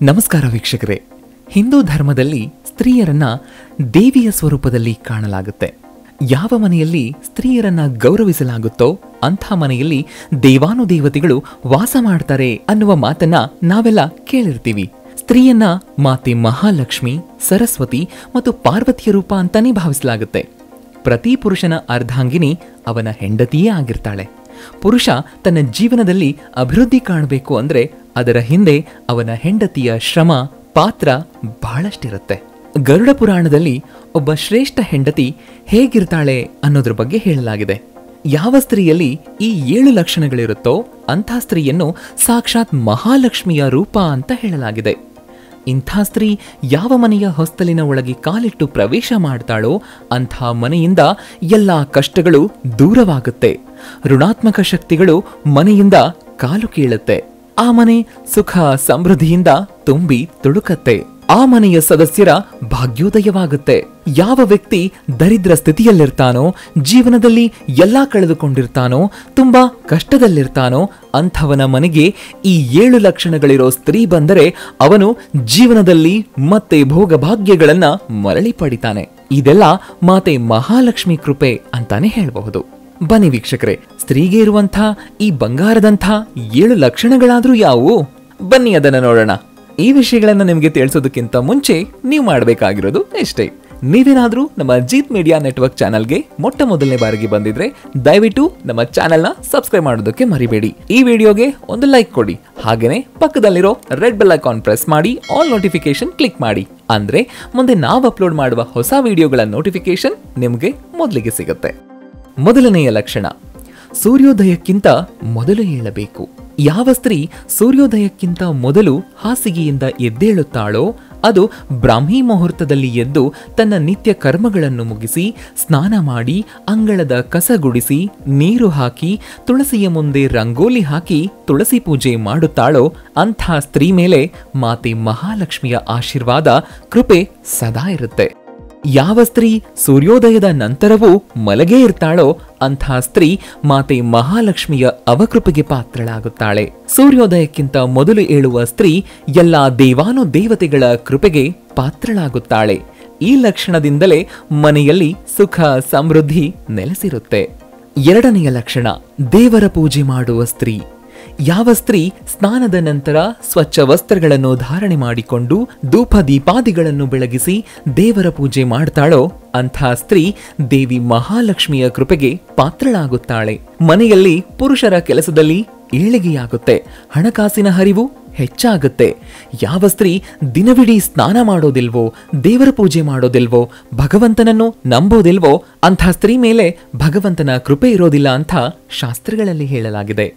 ನಮಸ್ಕಾರ ವೀಕ್ಷಕರೇ ಹಿಂದೂ ಧರ್ಮದಲ್ಲಿ ಸ್ತ್ರೀಯರನ್ನ ದೇವಿಯ ಸ್ವರೂಪದಲ್ಲಿ ಕಾಣಲಾಗುತ್ತೆ ಯಾವ ಮನೆಯಲ್ಲಿ ಸ್ತ್ರೀಯರನ್ನ ಗೌರವಿಸಲಾಗುತ್ತೋ ಅಂಥ ಮನೆಯಲ್ಲಿ ದೇವಾನುದೇವತೆಗಳು ವಾಸ ಮಾಡ್ತಾರೆ ಅನ್ನುವ ಮಾತನ್ನ ನಾವೆಲ್ಲ ಕೇಳಿರ್ತೀವಿ ಸ್ತ್ರೀಯನ್ನ ಮಾತೆ ಮಹಾಲಕ್ಷ್ಮಿ ಸರಸ್ವತಿ ಮತ್ತು ಪಾರ್ವತಿಯ ರೂಪ ಅಂತಾನೆ ಭಾವಿಸಲಾಗುತ್ತೆ ಪ್ರತಿ ಪುರುಷನ ಅರ್ಧಾಂಗಿನಿ ಅವನ ಹೆಂಡತಿಯೇ ಆಗಿರ್ತಾಳೆ ಪುರುಷ ತನ್ನ ಜೀವನದಲ್ಲಿ ಅಭಿವೃದ್ಧಿ ಕಾಣಬೇಕು ಅಂದ್ರೆ ಅದರ ಹಿಂದೆ ಅವನ ಹೆಂಡತಿಯ ಶ್ರಮ ಪಾತ್ರ ಬಹಳಷ್ಟಿರುತ್ತೆ ಗರುಡ ಪುರಾಣದಲ್ಲಿ ಒಬ್ಬ ಶ್ರೇಷ್ಠ ಹೆಂಡತಿ ಹೇಗಿರ್ತಾಳೆ ಅನ್ನೋದ್ರ ಬಗ್ಗೆ ಹೇಳಲಾಗಿದೆ ಯಾವ ಸ್ತ್ರೀಯಲ್ಲಿ ಈ ಏಳು ಲಕ್ಷಣಗಳಿರುತ್ತೋ ಅಂಥ ಸ್ತ್ರೀಯನ್ನು ಸಾಕ್ಷಾತ್ ಮಹಾಲಕ್ಷ್ಮಿಯ ರೂಪ ಅಂತ ಹೇಳಲಾಗಿದೆ ಇಂಥ ಸ್ತ್ರೀ ಯಾವ ಮನೆಯ ಹೊಸ್ತಲಿನ ಒಳಗೆ ಕಾಲಿಟ್ಟು ಪ್ರವೇಶ ಮಾಡ್ತಾಳೋ ಅಂಥ ಮನೆಯಿಂದ ಎಲ್ಲ ಕಷ್ಟಗಳು ದೂರವಾಗುತ್ತೆ ಋಣಾತ್ಮಕ ಶಕ್ತಿಗಳು ಮನೆಯಿಂದ ಕಾಲು ಕೀಳುತ್ತೆ ಆ ಮನೆ ಸುಖ ಸಮೃದ್ಧಿಯಿಂದ ತುಂಬಿ ತುಳುಕತ್ತೆ ಆ ಮನೆಯ ಸದಸ್ಯರ ಭಾಗ್ಯೋದಯವಾಗುತ್ತೆ ಯಾವ ವ್ಯಕ್ತಿ ದರಿದ್ರ ಸ್ಥಿತಿಯಲ್ಲಿರ್ತಾನೋ ಜೀವನದಲ್ಲಿ ಎಲ್ಲಾ ಕಳೆದುಕೊಂಡಿರ್ತಾನೋ ತುಂಬಾ ಕಷ್ಟದಲ್ಲಿರ್ತಾನೋ ಅಂಥವನ ಮನೆಗೆ ಈ ಏಳು ಲಕ್ಷಣಗಳಿರೋ ಸ್ತ್ರೀ ಬಂದರೆ ಅವನು ಜೀವನದಲ್ಲಿ ಮತ್ತೆ ಭೋಗ ಭಾಗ್ಯಗಳನ್ನ ಮರಳಿ ಪಡಿತಾನೆ ಇದೆಲ್ಲ ಮಾತೆ ಮಹಾಲಕ್ಷ್ಮಿ ಕೃಪೆ ಅಂತಾನೆ ಹೇಳಬಹುದು ಬನ್ನಿ ವೀಕ್ಷಕರೇ ಸ್ತ್ರೀಗೆ ಇರುವಂಥ ಈ ಬಂಗಾರದಂಥ ಏಳು ಲಕ್ಷಣಗಳಾದ್ರೂ ಯಾವುವು ಬನ್ನಿ ಅದನ್ನ ನೋಡೋಣ ಈ ವಿಷಯಗಳನ್ನ ನಿಮಗೆ ತಿಳಿಸೋದಕ್ಕಿಂತ ಮುಂಚೆ ನೀವು ಮಾಡಬೇಕಾಗಿರೋದು ಇಷ್ಟೇ ನೀವೇನಾದ್ರೂ ನಮ್ಮ ಜೀತ್ ಮೀಡಿಯಾ ನೆಟ್ವರ್ಕ್ ಚಾನಲ್ಗೆ ಮೊಟ್ಟ ಮೊದಲನೇ ಬಾರಿಗೆ ಬಂದಿದ್ರೆ ದಯವಿಟ್ಟು ನಮ್ಮ ಚಾನೆಲ್ನ ಸಬ್ಸ್ಕ್ರೈಬ್ ಮಾಡೋದಕ್ಕೆ ಮರಿಬೇಡಿ ಈ ವಿಡಿಯೋಗೆ ಒಂದು ಲೈಕ್ ಕೊಡಿ ಹಾಗೇನೆ ಪಕ್ಕದಲ್ಲಿರೋ ರೆಡ್ ಬೆಲ್ ಐಕಾನ್ ಪ್ರೆಸ್ ಮಾಡಿ ಆಲ್ ನೋಟಿಫಿಕೇಶನ್ ಕ್ಲಿಕ್ ಮಾಡಿ ಅಂದ್ರೆ ಮುಂದೆ ನಾವು ಅಪ್ಲೋಡ್ ಮಾಡುವ ಹೊಸ ವಿಡಿಯೋಗಳ ನೋಟಿಫಿಕೇಶನ್ ನಿಮಗೆ ಮೊದಲಿಗೆ ಸಿಗುತ್ತೆ ಮೊದಲನೆಯ ಲಕ್ಷಣ ಸೂರ್ಯೋದಯಕ್ಕಿಂತ ಮೊದಲು ಏಳಬೇಕು ಯಾವ ಸ್ತ್ರೀ ಸೂರ್ಯೋದಯಕ್ಕಿಂತ ಮೊದಲು ಹಾಸಿಗೆಯಿಂದ ಎದ್ದೇಳುತ್ತಾಳೋ ಅದು ಬ್ರಾಹ್ಮಿ ಮುಹೂರ್ತದಲ್ಲಿ ಎದ್ದು ತನ್ನ ನಿತ್ಯ ಕರ್ಮಗಳನ್ನು ಮುಗಿಸಿ ಸ್ನಾನ ಮಾಡಿ ಅಂಗಳದ ಕಸ ಗುಡಿಸಿ ನೀರು ಹಾಕಿ ತುಳಸಿಯ ಮುಂದೆ ರಂಗೋಲಿ ಹಾಕಿ ತುಳಸಿ ಪೂಜೆ ಮಾಡುತ್ತಾಳೋ ಅಂಥ ಸ್ತ್ರೀ ಮೇಲೆ ಮಾತೆ ಮಹಾಲಕ್ಷ್ಮಿಯ ಆಶೀರ್ವಾದ ಕೃಪೆ ಸದಾ ಇರುತ್ತೆ ಯಾವ ಸ್ತ್ರೀ ಸೂರ್ಯೋದಯದ ನಂತರವೂ ಮಲಗೇ ಇರ್ತಾಳೋ ಅಂಥ ಸ್ತ್ರೀ ಮಾತೆ ಮಹಾಲಕ್ಷ್ಮಿಯ ಅವಕೃಪೆಗೆ ಪಾತ್ರಳಾಗುತ್ತಾಳೆ ಸೂರ್ಯೋದಯಕ್ಕಿಂತ ಮೊದಲು ಏಳುವ ಸ್ತ್ರೀ ಎಲ್ಲಾ ದೇವಾನು ದೇವತೆಗಳ ಕೃಪೆಗೆ ಪಾತ್ರಳಾಗುತ್ತಾಳೆ ಈ ಲಕ್ಷಣದಿಂದಲೇ ಮನೆಯಲ್ಲಿ ಸುಖ ಸಮೃದ್ಧಿ ನೆಲೆಸಿರುತ್ತೆ ಎರಡನೆಯ ಲಕ್ಷಣ ದೇವರ ಪೂಜೆ ಮಾಡುವ ಸ್ತ್ರೀ ಯಾವ ಸ್ತ್ರೀ ಸ್ನಾನದ ನಂತರ ಸ್ವಚ್ಛ ವಸ್ತ್ರಗಳನ್ನು ಧಾರಣೆ ಮಾಡಿಕೊಂಡು ಧೂಪ ದೀಪಾದಿಗಳನ್ನು ಬೆಳಗಿಸಿ ದೇವರ ಪೂಜೆ ಮಾಡ್ತಾಳೋ ಅಂಥ ಸ್ತ್ರೀ ದೇವಿ ಮಹಾಲಕ್ಷ್ಮಿಯ ಕೃಪೆಗೆ ಪಾತ್ರಳಾಗುತ್ತಾಳೆ ಮನೆಯಲ್ಲಿ ಪುರುಷರ ಕೆಲಸದಲ್ಲಿ ಏಳಿಗೆಯಾಗುತ್ತೆ ಹಣಕಾಸಿನ ಹರಿವು ಹೆಚ್ಚಾಗುತ್ತೆ ಯಾವ ಸ್ತ್ರೀ ದಿನವಿಡೀ ಸ್ನಾನ ಮಾಡೋದಿಲ್ವೋ ದೇವರ ಪೂಜೆ ಮಾಡೋದಿಲ್ವೋ ಭಗವಂತನನ್ನು ನಂಬೋದಿಲ್ವೋ ಅಂಥ ಸ್ತ್ರೀ ಮೇಲೆ ಭಗವಂತನ ಕೃಪೆ ಇರೋದಿಲ್ಲ ಅಂತ ಶಾಸ್ತ್ರಗಳಲ್ಲಿ ಹೇಳಲಾಗಿದೆ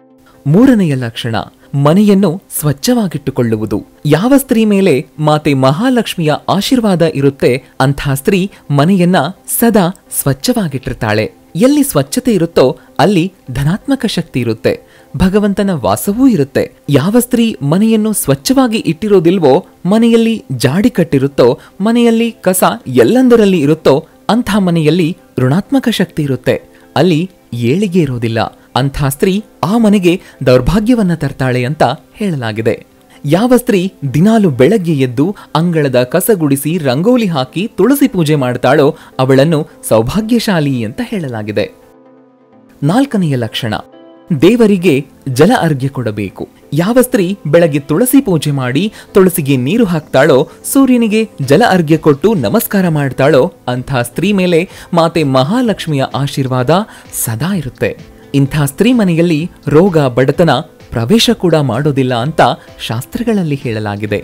ಮೂರನೆಯ ಲಕ್ಷಣ ಮನೆಯನ್ನು ಸ್ವಚ್ಛವಾಗಿಟ್ಟುಕೊಳ್ಳುವುದು ಯಾವ ಸ್ತ್ರೀ ಮೇಲೆ ಮಾತೆ ಮಹಾಲಕ್ಷ್ಮಿಯ ಆಶೀರ್ವಾದ ಇರುತ್ತೆ ಅಂಥ ಸ್ತ್ರೀ ಮನೆಯನ್ನ ಸದಾ ಸ್ವಚ್ಛವಾಗಿಟ್ಟಿರ್ತಾಳೆ ಎಲ್ಲಿ ಸ್ವಚ್ಛತೆ ಇರುತ್ತೋ ಅಲ್ಲಿ ಧನಾತ್ಮಕ ಶಕ್ತಿ ಇರುತ್ತೆ ಭಗವಂತನ ವಾಸವೂ ಇರುತ್ತೆ ಯಾವ ಸ್ತ್ರೀ ಮನೆಯನ್ನು ಸ್ವಚ್ಛವಾಗಿ ಇಟ್ಟಿರೋದಿಲ್ವೋ ಮನೆಯಲ್ಲಿ ಜಾಡಿ ಕಟ್ಟಿರುತ್ತೋ ಮನೆಯಲ್ಲಿ ಕಸ ಎಲ್ಲಂದರಲ್ಲಿ ಇರುತ್ತೋ ಅಂಥ ಮನೆಯಲ್ಲಿ ಋಣಾತ್ಮಕ ಶಕ್ತಿ ಇರುತ್ತೆ ಅಲ್ಲಿ ಏಳಿಗೆ ಇರೋದಿಲ್ಲ ಅಂಥ ಸ್ತ್ರೀ ಆ ಮನೆಗೆ ದೌರ್ಭಾಗ್ಯವನ್ನ ತರ್ತಾಳೆ ಅಂತ ಹೇಳಲಾಗಿದೆ ಯಾವ ಸ್ತ್ರೀ ದಿನಾಲು ಬೆಳಗ್ಗೆ ಎದ್ದು ಅಂಗಳದ ಕಸ ಗುಡಿಸಿ ರಂಗೋಲಿ ಹಾಕಿ ತುಳಸಿ ಪೂಜೆ ಮಾಡ್ತಾಳೋ ಅವಳನ್ನು ಸೌಭಾಗ್ಯಶಾಲಿ ಅಂತ ಹೇಳಲಾಗಿದೆ ನಾಲ್ಕನೆಯ ಲಕ್ಷಣ ದೇವರಿಗೆ ಜಲ ಅರ್ಘ್ಯ ಕೊಡಬೇಕು ಯಾವ ಸ್ತ್ರೀ ಬೆಳಗ್ಗೆ ತುಳಸಿ ಪೂಜೆ ಮಾಡಿ ತುಳಸಿಗೆ ನೀರು ಹಾಕ್ತಾಳೋ ಸೂರ್ಯನಿಗೆ ಜಲ ಅರ್ಘ್ಯ ಕೊಟ್ಟು ನಮಸ್ಕಾರ ಮಾಡ್ತಾಳೋ ಅಂಥ ಸ್ತ್ರೀ ಮೇಲೆ ಮಾತೆ ಮಹಾಲಕ್ಷ್ಮಿಯ ಆಶೀರ್ವಾದ ಸದಾ ಇರುತ್ತೆ ಇಂಥ ಸ್ತ್ರೀ ಮನೆಯಲ್ಲಿ ರೋಗ ಬಡತನ ಪ್ರವೇಶ ಕೂಡ ಮಾಡೋದಿಲ್ಲ ಅಂತ ಶಾಸ್ತ್ರಗಳಲ್ಲಿ ಹೇಳಲಾಗಿದೆ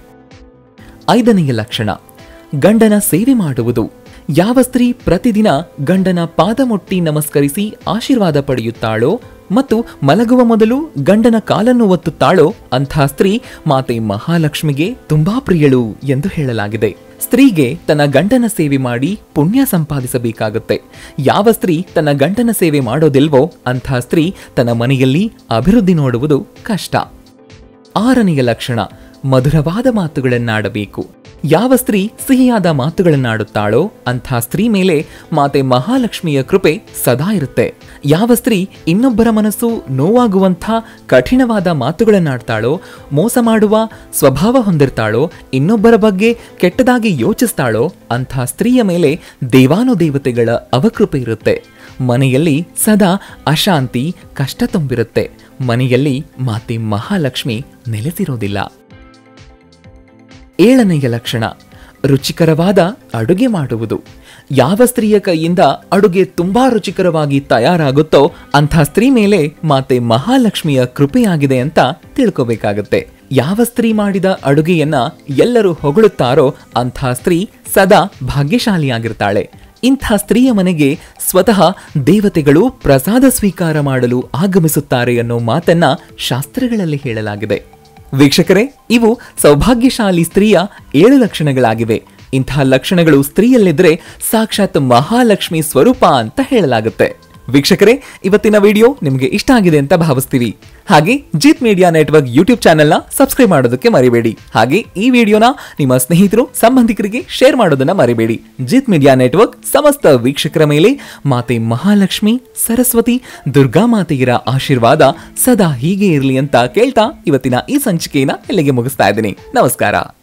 ಐದನೆಯ ಲಕ್ಷಣ ಗಂಡನ ಸೇವೆ ಮಾಡುವುದು ಯಾವ ಸ್ತ್ರೀ ಪ್ರತಿದಿನ ಗಂಡನ ಪಾದ ಮುಟ್ಟಿ ನಮಸ್ಕರಿಸಿ ಆಶೀರ್ವಾದ ಪಡೆಯುತ್ತಾಳೋ ಮತ್ತು ಮಲಗುವ ಮೊದಲು ಗಂಡನ ಕಾಲನ್ನು ಒತ್ತುತ್ತಾಳೋ ಅಂಥ ಸ್ತ್ರೀ ಮಾತೆ ಮಹಾಲಕ್ಷ್ಮಿಗೆ ತುಂಬಾ ಪ್ರಿಯಳು ಎಂದು ಹೇಳಲಾಗಿದೆ ಸ್ತ್ರೀಗೆ ತನ್ನ ಗಂಡನ ಸೇವೆ ಮಾಡಿ ಪುಣ್ಯ ಸಂಪಾದಿಸಬೇಕಾಗುತ್ತೆ ಯಾವ ಸ್ತ್ರೀ ತನ್ನ ಗಂಡನ ಸೇವೆ ಮಾಡೋದಿಲ್ವೋ ಅಂಥ ಸ್ತ್ರೀ ತನ್ನ ಮನೆಯಲ್ಲಿ ಅಭಿವೃದ್ಧಿ ನೋಡುವುದು ಕಷ್ಟ ಆರನೆಯ ಲಕ್ಷಣ ಮಧುರವಾದ ಮಾತುಗಳನ್ನಾಡಬೇಕು ಯಾವ ಸ್ತ್ರೀ ಸಿಹಿಯಾದ ಮಾತುಗಳನ್ನಾಡುತ್ತಾಳೋ ಅಂಥ ಸ್ತ್ರೀ ಮೇಲೆ ಮಾತೆ ಮಹಾಲಕ್ಷ್ಮಿಯ ಕೃಪೆ ಸದಾ ಇರುತ್ತೆ ಯಾವ ಸ್ತ್ರೀ ಇನ್ನೊಬ್ಬರ ಮನಸ್ಸು ನೋವಾಗುವಂಥ ಕಠಿಣವಾದ ಮಾತುಗಳನ್ನಾಡ್ತಾಳೋ ಮೋಸ ಮಾಡುವ ಸ್ವಭಾವ ಹೊಂದಿರ್ತಾಳೋ ಇನ್ನೊಬ್ಬರ ಬಗ್ಗೆ ಕೆಟ್ಟದಾಗಿ ಯೋಚಿಸ್ತಾಳೋ ಅಂಥ ಸ್ತ್ರೀಯ ಮೇಲೆ ದೇವಾನುದೇವತೆಗಳ ಅವಕೃಪೆ ಇರುತ್ತೆ ಮನೆಯಲ್ಲಿ ಸದಾ ಅಶಾಂತಿ ಕಷ್ಟ ತುಂಬಿರುತ್ತೆ ಮನೆಯಲ್ಲಿ ಮಾತೆ ಮಹಾಲಕ್ಷ್ಮಿ ನೆಲೆಸಿರೋದಿಲ್ಲ ಏಳನೆಯ ಲಕ್ಷಣ ರುಚಿಕರವಾದ ಅಡುಗೆ ಮಾಡುವುದು ಯಾವ ಸ್ತ್ರೀಯ ಕೈಯಿಂದ ಅಡುಗೆ ತುಂಬಾ ರುಚಿಕರವಾಗಿ ತಯಾರಾಗುತ್ತೋ ಅಂಥ ಸ್ತ್ರೀ ಮೇಲೆ ಮಾತೆ ಮಹಾಲಕ್ಷ್ಮಿಯ ಕೃಪೆಯಾಗಿದೆ ಅಂತ ತಿಳ್ಕೋಬೇಕಾಗತ್ತೆ ಯಾವ ಸ್ತ್ರೀ ಮಾಡಿದ ಅಡುಗೆಯನ್ನ ಎಲ್ಲರೂ ಹೊಗಳುತ್ತಾರೋ ಅಂಥ ಸ್ತ್ರೀ ಸದಾ ಭಾಗ್ಯಶಾಲಿಯಾಗಿರ್ತಾಳೆ ಇಂಥ ಸ್ತ್ರೀಯ ಮನೆಗೆ ಸ್ವತಃ ದೇವತೆಗಳು ಪ್ರಸಾದ ಸ್ವೀಕಾರ ಮಾಡಲು ಆಗಮಿಸುತ್ತಾರೆ ಅನ್ನೋ ಮಾತನ್ನ ಶಾಸ್ತ್ರಗಳಲ್ಲಿ ಹೇಳಲಾಗಿದೆ ವೀಕ್ಷಕರೇ ಇವು ಸೌಭಾಗ್ಯಶಾಲಿ ಸ್ತ್ರೀಯ ಏಳು ಲಕ್ಷಣಗಳಾಗಿವೆ ಇಂತಹ ಲಕ್ಷಣಗಳು ಸ್ತ್ರೀಯಲ್ಲಿದ್ರೆ ಸಾಕ್ಷಾತ್ ಮಹಾಲಕ್ಷ್ಮಿ ಸ್ವರೂಪ ಅಂತ ಹೇಳಲಾಗುತ್ತೆ ವೀಕ್ಷಕರೇ ಇವತ್ತಿನ ವಿಡಿಯೋ ನಿಮಗೆ ಇಷ್ಟ ಆಗಿದೆ ಅಂತ ಭಾವಿಸ್ತೀವಿ ಹಾಗೆ ಜಿತ್ ಮೀಡಿಯಾ ನೆಟ್ವರ್ಕ್ ಯೂಟ್ಯೂಬ್ ಚಾನೆಲ್ನ ಸಬ್ಸ್ಕ್ರೈಬ್ ಮಾಡೋದಕ್ಕೆ ಮರಿಬೇಡಿ ಹಾಗೆ ಈ ವಿಡಿಯೋನ ನಿಮ್ಮ ಸ್ನೇಹಿತರು ಸಂಬಂಧಿಕರಿಗೆ ಶೇರ್ ಮಾಡೋದನ್ನ ಮರಿಬೇಡಿ ಜಿತ್ ಮೀಡಿಯಾ ನೆಟ್ವರ್ಕ್ ಸಮಸ್ತ ವೀಕ್ಷಕರ ಮೇಲೆ ಮಾತೆ ಮಹಾಲಕ್ಷ್ಮಿ ಸರಸ್ವತಿ ದುರ್ಗಾ ಮಾತೆಯರ ಆಶೀರ್ವಾದ ಸದಾ ಹೀಗೆ ಇರಲಿ ಅಂತ ಕೇಳ್ತಾ ಇವತ್ತಿನ ಈ ಸಂಚಿಕೆಯನ್ನ ಇಲ್ಲಿಗೆ ಮುಗಿಸ್ತಾ ಇದ್ದೀನಿ ನಮಸ್ಕಾರ